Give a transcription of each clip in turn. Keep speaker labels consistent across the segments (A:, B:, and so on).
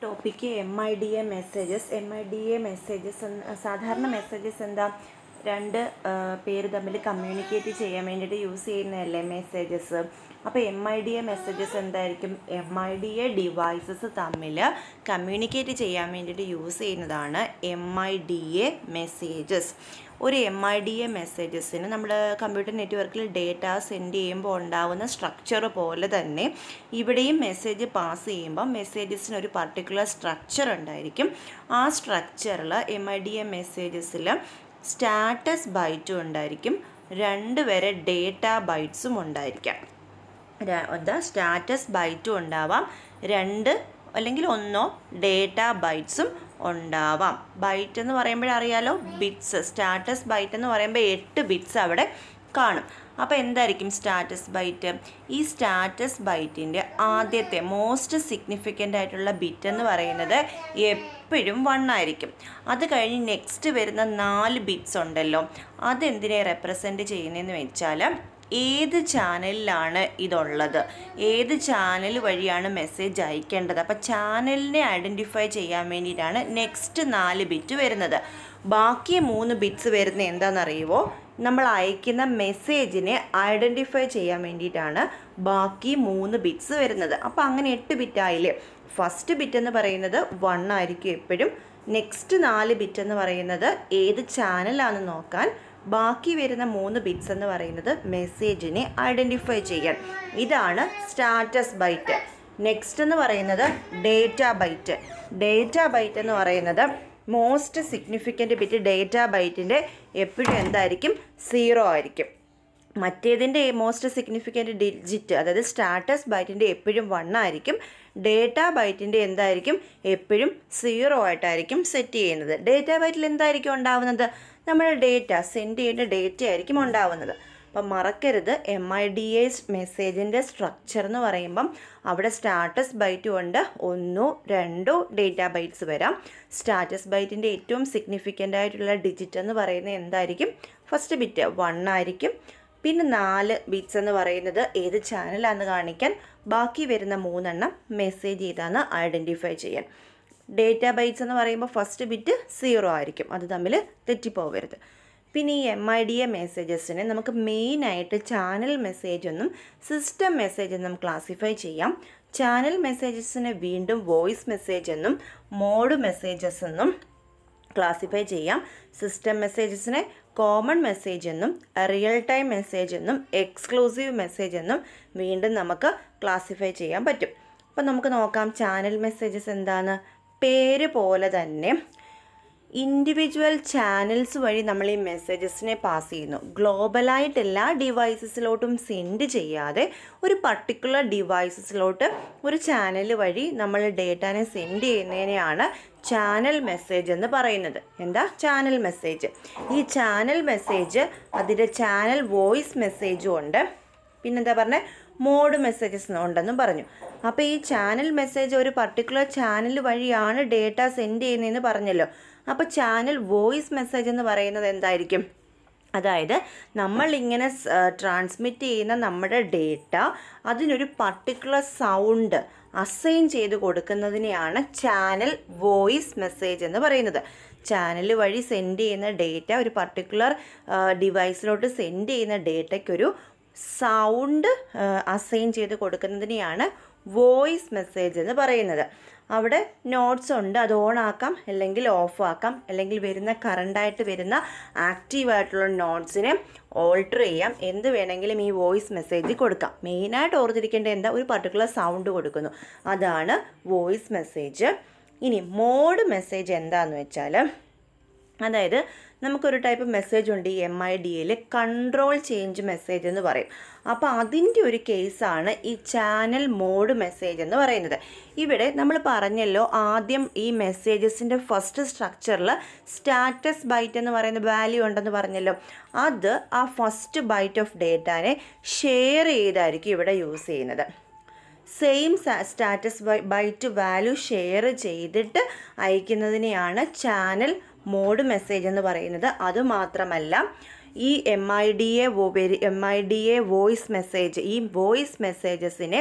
A: topic M I D A messages M I D A messages സാധാരണ messages എന്താ രണ്ട് ആ, പേര് തമ്മിൽ കമ്മ്യൂണിക്കേറ്റ് ചെയ്യാൻ വേണ്ടിയിട്ട് യൂസ് ചെയ്യുന്നതല്ലേ മെസ്സേജസ് അപ്പോൾ M I D A messages എന്തായിരിക്കും M I D A devices തമ്മിൽ കമ്മ്യൂണിക്കേറ്റ് ചെയ്യാൻ വേണ്ടിയിട്ട് യൂസ് ചെയ്യുന്നതാണ് M I D A messages ഒരു എം ഐ ഡി എ മെസ്സേജസിന് നമ്മുടെ കമ്പ്യൂട്ടർ നെറ്റ്വർക്കിൽ ഡേറ്റ സെൻഡ് ചെയ്യുമ്പോൾ ഉണ്ടാവുന്ന സ്ട്രക്ചർ പോലെ തന്നെ ഇവിടെയും മെസ്സേജ് പാസ് ചെയ്യുമ്പോൾ മെസ്സേജസിന് ഒരു പർട്ടിക്കുലർ സ്ട്രക്ചർ ഉണ്ടായിരിക്കും ആ സ്ട്രക്ചറിൽ എം ഐ ഡി എ മെസ്സേജസിൽ സ്റ്റാറ്റസ് ബൈറ്റും ഉണ്ടായിരിക്കും രണ്ട് വരെ ഡേറ്റ ബൈറ്റ്സും ഉണ്ടായിരിക്കാം എന്താ സ്റ്റാറ്റസ് ബൈറ്റും ഉണ്ടാവാം രണ്ട് അല്ലെങ്കിൽ ഒന്നോ ഡേറ്റ ബൈറ്റ്സും ഉണ്ടാവാം ബൈറ്റ് എന്ന് പറയുമ്പോഴറിയാലോ ബിറ്റ്സ് സ്റ്റാറ്റസ് ബൈറ്റ് എന്ന് പറയുമ്പോൾ എട്ട് ബിറ്റ്സ് അവിടെ കാണും അപ്പോൾ എന്തായിരിക്കും സ്റ്റാറ്റസ് ബൈറ്റ് ഈ സ്റ്റാറ്റസ് ബൈറ്റിൻ്റെ ആദ്യത്തെ മോസ്റ്റ് സിഗ്നിഫിക്കൻ്റ് ആയിട്ടുള്ള ബിറ്റ് എന്ന് പറയുന്നത് എപ്പോഴും വൺ ആയിരിക്കും അത് കഴിഞ്ഞ് നെക്സ്റ്റ് വരുന്ന നാല് ബിറ്റ്സ് ഉണ്ടല്ലോ അതെന്തിനെ റെപ്രസെൻറ്റ് ചെയ്യുന്നതെന്ന് വെച്ചാൽ ഏത് ചാനലിലാണ് ഇതുള്ളത് ഏത് ചാനൽ വഴിയാണ് മെസ്സേജ് അയക്കേണ്ടത് അപ്പോൾ ചാനലിനെ ഐഡൻറ്റിഫൈ ചെയ്യാൻ വേണ്ടിയിട്ടാണ് നെക്സ്റ്റ് നാല് ബിറ്റ് വരുന്നത് ബാക്കി മൂന്ന് ബിറ്റ്സ് വരുന്നത് എന്താണെന്നറിയുമോ നമ്മൾ അയക്കുന്ന മെസ്സേജിനെ ഐഡൻറ്റിഫൈ ചെയ്യാൻ വേണ്ടിയിട്ടാണ് ബാക്കി മൂന്ന് ബിറ്റ്സ് വരുന്നത് അപ്പോൾ അങ്ങനെ എട്ട് ബിറ്റ് ആയില്ലേ ഫസ്റ്റ് ബിറ്റ് എന്ന് പറയുന്നത് വൺ ആയിരിക്കും എപ്പോഴും നെക്സ്റ്റ് നാല് ബിറ്റ് എന്ന് പറയുന്നത് ഏത് ചാനലാണെന്ന് നോക്കാൻ ബാക്കി വരുന്ന മൂന്ന് ബിറ്റ്സ് എന്ന് പറയുന്നത് മെസ്സേജിനെ ഐഡൻറ്റിഫൈ ചെയ്യാൻ ഇതാണ് സ്റ്റാറ്റസ് ബൈറ്റ് നെക്സ്റ്റ് എന്ന് പറയുന്നത് ഡേറ്റ ബൈറ്റ് ഡേറ്റ ബൈറ്റ് എന്ന് പറയുന്നത് മോസ്റ്റ് സിഗ്നിഫിക്കൻ്റ് ബിറ്റ് ഡേറ്റ ബൈറ്റിൻ്റെ എപ്പോഴും എന്തായിരിക്കും സീറോ ആയിരിക്കും മറ്റേതിൻ്റെ മോസ്റ്റ് സിഗ്നിഫിക്കൻറ്റ് ഡിജിറ്റ് അതായത് സ്റ്റാറ്റസ് ബൈറ്റിൻ്റെ എപ്പോഴും വൺ ആയിരിക്കും ഡേറ്റ ബൈറ്റിൻ്റെ എന്തായിരിക്കും എപ്പോഴും സീറോ ആയിട്ടായിരിക്കും സെറ്റ് ചെയ്യുന്നത് ഡേറ്റ ബൈറ്റിൽ എന്തായിരിക്കും ഉണ്ടാവുന്നത് നമ്മുടെ ഡേറ്റ സെൻഡ് ചെയ്യേണ്ട ഡേറ്റ ആയിരിക്കും ഉണ്ടാവുന്നത് അപ്പം മറക്കരുത് എം ഐ ഡി എസ് മെസ്സേജിൻ്റെ സ്ട്രക്ചർ എന്ന് പറയുമ്പം അവിടെ സ്റ്റാറ്റസ് ബൈറ്റും ഉണ്ട് ഒന്നോ രണ്ടോ ഡേറ്റ ബൈറ്റ്സ് വരാം സ്റ്റാറ്റസ് ബൈറ്റിൻ്റെ ഏറ്റവും സിഗ്നിഫിക്കൻ്റ് ആയിട്ടുള്ള ഡിജിറ്റ് എന്ന് പറയുന്നത് എന്തായിരിക്കും ഫസ്റ്റ് ബിറ്റ് വൺ ആയിരിക്കും പിന്നെ നാല് ബിറ്റ്സ് എന്ന് പറയുന്നത് ഏത് ചാനലാണെന്ന് കാണിക്കാൻ ബാക്കി വരുന്ന മൂന്നെണ്ണം മെസ്സേജ് ചെയ്താണ് ഐഡൻറ്റിഫൈ ചെയ്യാൻ ഡേറ്റ ബൈറ്റ്സ് എന്ന് പറയുമ്പോൾ ഫസ്റ്റ് ബിറ്റ് സീറോ ആയിരിക്കും അത് തമ്മിൽ തെറ്റിപ്പോകരുത് പിന്നെ ഈ എം ഐ ഡി എ മെസ്സേജസിനെ നമുക്ക് മെയിനായിട്ട് ചാനൽ മെസ്സേജ് എന്നും സിസ്റ്റം മെസ്സേജ് എന്നും ക്ലാസിഫൈ ചെയ്യാം ചാനൽ മെസ്സേജസിനെ വീണ്ടും വോയിസ് മെസ്സേജ് എന്നും മോഡ് മെസ്സേജസ് എന്നും ക്ലാസിഫൈ ചെയ്യാം സിസ്റ്റം മെസ്സേജസിനെ കോമൺ മെസ്സേജ് എന്നും റിയൽ ടൈം മെസ്സേജ് എന്നും എക്സ്ക്ലൂസീവ് മെസ്സേജ് എന്നും വീണ്ടും നമുക്ക് ക്ലാസിഫൈ ചെയ്യാൻ പറ്റും അപ്പം നമുക്ക് നോക്കാം ചാനൽ മെസ്സേജസ് എന്താണ് പേര് പോലെ തന്നെ ഇൻഡിവിജ്വൽ ചാനൽസ് വഴി നമ്മൾ ഈ മെസ്സേജസിനെ പാസ് ചെയ്യുന്നു ഗ്ലോബലായിട്ട് എല്ലാ ഡിവൈസസിലോട്ടും സെൻഡ് ചെയ്യാതെ ഒരു പർട്ടിക്കുലർ ഡിവൈസസിലോട്ട് ഒരു ചാനൽ വഴി നമ്മൾ ഡേറ്റാനെ സെൻഡ് ചെയ്യുന്നതിനെയാണ് ചാനൽ മെസ്സേജ് എന്ന് പറയുന്നത് എന്താ ചാനൽ മെസ്സേജ് ഈ ചാനൽ മെസ്സേജ് അതിൻ്റെ ചാനൽ വോയിസ് മെസ്സേജും ഉണ്ട് പിന്നെന്താ പറഞ്ഞത് മോഡ് മെസ്സേജസ് ഉണ്ടെന്നും പറഞ്ഞു അപ്പോൾ ഈ ചാനൽ മെസ്സേജ് ഒരു പർട്ടിക്കുലർ ചാനൽ വഴിയാണ് ഡേറ്റ സെൻഡ് ചെയ്യുന്നതെന്ന് പറഞ്ഞല്ലോ അപ്പോൾ ചാനൽ വോയിസ് മെസ്സേജ് എന്ന് പറയുന്നത് എന്തായിരിക്കും അതായത് നമ്മളിങ്ങനെ ട്രാൻസ്മിറ്റ് ചെയ്യുന്ന നമ്മുടെ ഡേറ്റ അതിനൊരു പർട്ടിക്കുലർ സൗണ്ട് അസൈൻ ചെയ്ത് കൊടുക്കുന്നതിനെയാണ് ചാനൽ വോയിസ് മെസ്സേജ് എന്ന് പറയുന്നത് ചാനൽ വഴി സെൻഡ് ചെയ്യുന്ന ഡേറ്റ ഒരു പർട്ടിക്കുലർ ഡിവൈസിലോട്ട് സെൻഡ് ചെയ്യുന്ന ഡേറ്റയ്ക്കൊരു സൗണ്ട് അസൈൻ ചെയ്ത് കൊടുക്കുന്നതിനെയാണ് വോയിസ് മെസ്സേജ് എന്ന് പറയുന്നത് അവിടെ നോട്ട്സ് ഉണ്ട് അത് ഓൺ ആക്കാം അല്ലെങ്കിൽ ഓഫ് ആക്കാം അല്ലെങ്കിൽ വരുന്ന കറണ്ടായിട്ട് വരുന്ന ആക്റ്റീവായിട്ടുള്ള നോട്ട്സിനെ ഓൾട്ടർ ചെയ്യാം എന്ത് വേണമെങ്കിലും ഈ വോയിസ് മെസ്സേജ് കൊടുക്കാം മെയിനായിട്ട് ഓർത്തിരിക്കേണ്ട എന്താ ഒരു പർട്ടിക്കുലർ സൗണ്ട് കൊടുക്കുന്നു അതാണ് വോയിസ് മെസ്സേജ് ഇനി മോഡ് മെസ്സേജ് എന്താണെന്ന് വെച്ചാൽ അതായത് നമുക്കൊരു ടൈപ്പ് മെസ്സേജ് ഉണ്ട് ഈ എം ഐ ഡിയിൽ കൺട്രോൾ ചേഞ്ച് മെസ്സേജ് എന്ന് പറയും അപ്പോൾ അതിൻ്റെ ഒരു കേസാണ് ഈ ചാനൽ മോഡ് മെസ്സേജ് എന്ന് പറയുന്നത് ഇവിടെ നമ്മൾ പറഞ്ഞല്ലോ ആദ്യം ഈ മെസ്സേജസിൻ്റെ ഫസ്റ്റ് സ്ട്രക്ചറിൽ സ്റ്റാറ്റസ് ബൈറ്റ് എന്ന് പറയുന്ന വാല്യൂ ഉണ്ടെന്ന് പറഞ്ഞല്ലോ അത് ആ ഫസ്റ്റ് ബൈറ്റ് ഓഫ് ഡേറ്റാനെ ഷെയർ ചെയ്തായിരിക്കും ഇവിടെ യൂസ് ചെയ്യുന്നത് same status byte value share ചെയ്തിട്ട് അയക്കുന്നതിനെയാണ് ചാനൽ മോഡ് മെസ്സേജ് എന്ന് പറയുന്നത് അതുമാത്രമല്ല ഈ M I D A M I D A voice message ഈ വോയിസ് മെസ്സേജസിനെ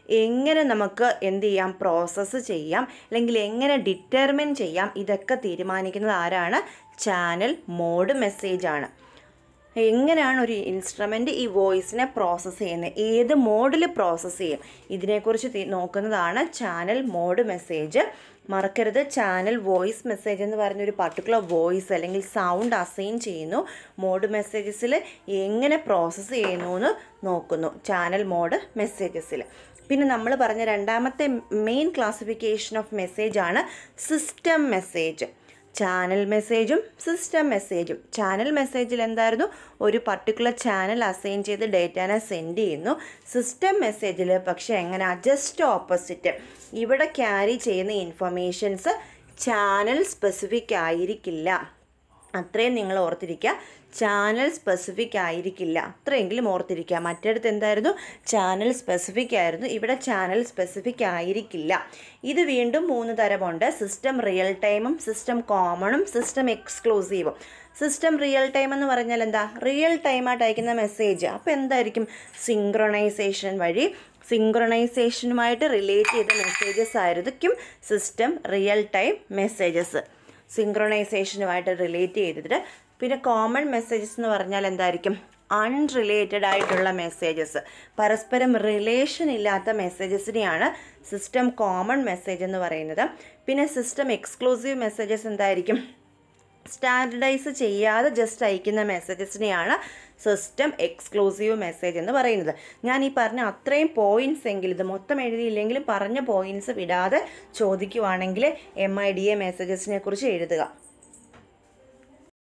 A: എങ്ങനെ നമുക്ക് എന്ത് ചെയ്യാം പ്രോസസ്സ് ചെയ്യാം അല്ലെങ്കിൽ എങ്ങനെ ഡിറ്റർമിൻ ചെയ്യാം ഇതൊക്കെ തീരുമാനിക്കുന്നത് ആരാണ് ചാനൽ മോഡ് മെസ്സേജാണ് എങ്ങനെയാണ് ഒരു ഇൻസ്ട്രുമെൻ്റ് ഈ വോയിസിനെ പ്രോസസ്സ് ചെയ്യുന്നത് ഏത് മോഡിൽ പ്രോസസ്സ് ചെയ്യും ഇതിനെക്കുറിച്ച് തി- നോക്കുന്നതാണ് ചാനൽ മോഡ് മെസ്സേജ് മറക്കരുത് ചാനൽ വോയിസ് മെസ്സേജ് എന്ന് പറയുന്ന ഒരു പർട്ടിക്കുലർ വോയിസ് അല്ലെങ്കിൽ സൗണ്ട് അസൈൻ ചെയ്യുന്നു മോഡ് മെസ്സേജസിൽ എങ്ങനെ പ്രോസസ്സ് ചെയ്യുന്നു എന്ന് നോക്കുന്നു ചാനൽ മോഡ് മെസ്സേജസിൽ പിന്നെ നമ്മൾ പറഞ്ഞ രണ്ടാമത്തെ മെയിൻ ക്ലാസിഫിക്കേഷൻ ഓഫ് മെസ്സേജ് ആണ് സിസ്റ്റം മെസ്സേജ് ചാനൽ മെസ്സേജും സിസ്റ്റം മെസ്സേജും ചാനൽ മെസ്സേജിൽ എന്തായിരുന്നു ഒരു പർട്ടിക്കുലർ ചാനൽ അസൈൻ ചെയ്ത് ഡേറ്റാനെ സെൻഡ് ചെയ്യുന്നു സിസ്റ്റം മെസ്സേജിൽ പക്ഷേ എങ്ങനെ ജസ്റ്റ് ഓപ്പോസിറ്റ് ഇവിടെ ക്യാരി ചെയ്യുന്ന ഇൻഫർമേഷൻസ് ചാനൽ സ്പെസിഫിക് ആയിരിക്കില്ല അത്രയും നിങ്ങൾ ഓർത്തിരിക്കുക ചാനൽ സ്പെസിഫിക് ആയിരിക്കില്ല അത്രയെങ്കിലും ഓർത്തിരിക്കുക മറ്റിടത്ത് എന്തായിരുന്നു ചാനൽ സ്പെസിഫിക് ആയിരുന്നു ഇവിടെ ചാനൽ സ്പെസിഫിക് ആയിരിക്കില്ല ഇത് വീണ്ടും മൂന്ന് തരമുണ്ട് സിസ്റ്റം റിയൽ ടൈമും സിസ്റ്റം കോമണും സിസ്റ്റം എക്സ്ക്ലൂസീവും സിസ്റ്റം റിയൽ ടൈം എന്ന് പറഞ്ഞാൽ എന്താ റിയൽ ടൈമായിട്ട് അയക്കുന്ന മെസ്സേജ് അപ്പോൾ എന്തായിരിക്കും സിങ്ക്രണൈസേഷൻ വഴി സിങ്ക്രണൈസേഷനുമായിട്ട് റിലേറ്റ് ചെയ്ത മെസ്സേജസ് ആയിരിക്കും സിസ്റ്റം റിയൽ ടൈം മെസ്സേജസ് സിങ്ക്രണൈസേഷനുമായിട്ട് റിലേറ്റ് ചെയ്തിട്ട് പിന്നെ കോമൺ മെസ്സേജസ് എന്ന് പറഞ്ഞാൽ എന്തായിരിക്കും അൺറിലേറ്റഡ് ആയിട്ടുള്ള മെസ്സേജസ് പരസ്പരം റിലേഷൻ ഇല്ലാത്ത മെസ്സേജസിനെയാണ് സിസ്റ്റം കോമൺ മെസ്സേജ് എന്ന് പറയുന്നത് പിന്നെ സിസ്റ്റം എക്സ്ക്ലൂസീവ് മെസ്സേജസ് എന്തായിരിക്കും സ്റ്റാൻഡർഡൈസ് ചെയ്യാതെ ജസ്റ്റ് അയക്കുന്ന മെസ്സേജസിനെയാണ് സിസ്റ്റം എക്സ്ക്ലൂസീവ് മെസ്സേജ് എന്ന് പറയുന്നത് ഞാൻ ഈ പറഞ്ഞ അത്രയും പോയിൻറ്റ്സ് എങ്കിലും ഇത് മൊത്തം എഴുതിയില്ലെങ്കിലും പറഞ്ഞ പോയിൻറ്റ്സ് വിടാതെ ചോദിക്കുവാണെങ്കിൽ എം ഐ ഡി എ മെസ്സേജസിനെ കുറിച്ച് എഴുതുക